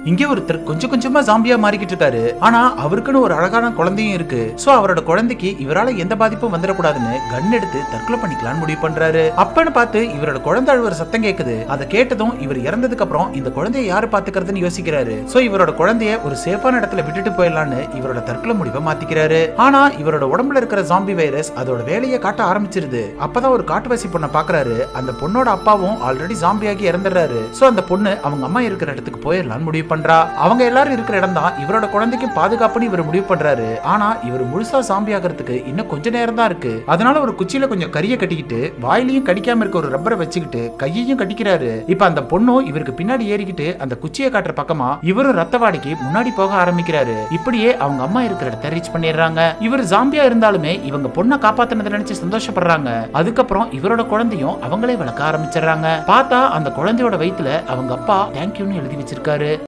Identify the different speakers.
Speaker 1: இங்க ஒருத்தர் கொஞ்சம் கொஞ்சமா ஜாம்பியா மாறிக்கிட்டு இருக்காரு ஆனா அவருக்குன்னு ஒரு அழகான குழந்தையும் இருக்கு சோ அவரோட குழந்தைக்கு இவரால எந்த பாதிப்பும் வந்துடக்கூடாதுன்னு கன் எடுத்து தற்கொலை பண்ணிக்கலாம்னு முடிவு பண்றாரு அப்பன்னு பார்த்து இவரோட குழந்தை அழுவுற சத்தம் கேக்குது அதை கேட்டதும் இவர் இறந்ததுக்கு அப்புறம் இந்த குழந்தைய யாரு பாத்துக்கிறதுன்னு யோசிக்கிறாரு சோ இவரோட குழந்தைய ஒரு சேஃபான இடத்துல விட்டுட்டு போயிடலான்னு இவரோட தற்கொலை முடிவை மாத்திக்கிறாரு ஆனா இவரோட உடம்புல இருக்கிற ஜாம்பி வைரஸ் அதோட வேலையை காட்ட ஆரம்பிச்சிருது அப்பதான் ஒரு காட்டுவாசி பொண்ணை பாக்குறாரு அந்த பொண்ணோட அப்பாவும் ஆல்ரெடி ஜாம்பியாகி இறந்துடுறாரு சோ அந்த பொண்ணு அவங்க அம்மா இருக்கிற இடத்துக்கு போயிடலாம்னு முடிவு பண்றா அவங்க எல்லாரும் இருக்கிற இடம் தான் இவரோட குழந்தைக்கு பாதுகாப்புன்னு இவர் முடிவு பண்றாரு ஆனா இவர் முழுசா ஜாம்பி ஆகிறதுக்கு இன்னும் கொஞ்ச நேரம் தான் இருக்கு அதனால ஒரு குச்சியில கொஞ்சம் கரிய கட்டிக்கிட்டு வாயிலையும் கடிக்காம இருக்க ஒரு ரப்பரை வச்சுக்கிட்டு கையையும் கட்டிக்கிறாரு இப்ப அந்த பொண்ணும் இவருக்கு பின்னாடி ஏறிக்கிட்டு அந்த குச்சியை காட்டுற பக்கமா இவரும் ரத்த வாடிக்கு முன்னாடி போக ஆரம்பிக்கிறாரு இப்படியே அவங்க அம்மா இருக்கிற இடத்த ரீச் பண்ணிடுறாங்க இவர் ஜாம்பியா இருந்தாலுமே இவங்க பொண்ணை காப்பாத்தினதை நினைச்சு சந்தோஷப்படுறாங்க அதுக்கப்புறம் இவரோட குழந்தையும் அவங்களே வளர்க்க ஆரம்பிச்சிடுறாங்க பார்த்தா அந்த குழந்தையோட வயித்துல அவங்க அப்பா தேங்க்யூன்னு எழுதி வச்சிருக்காரு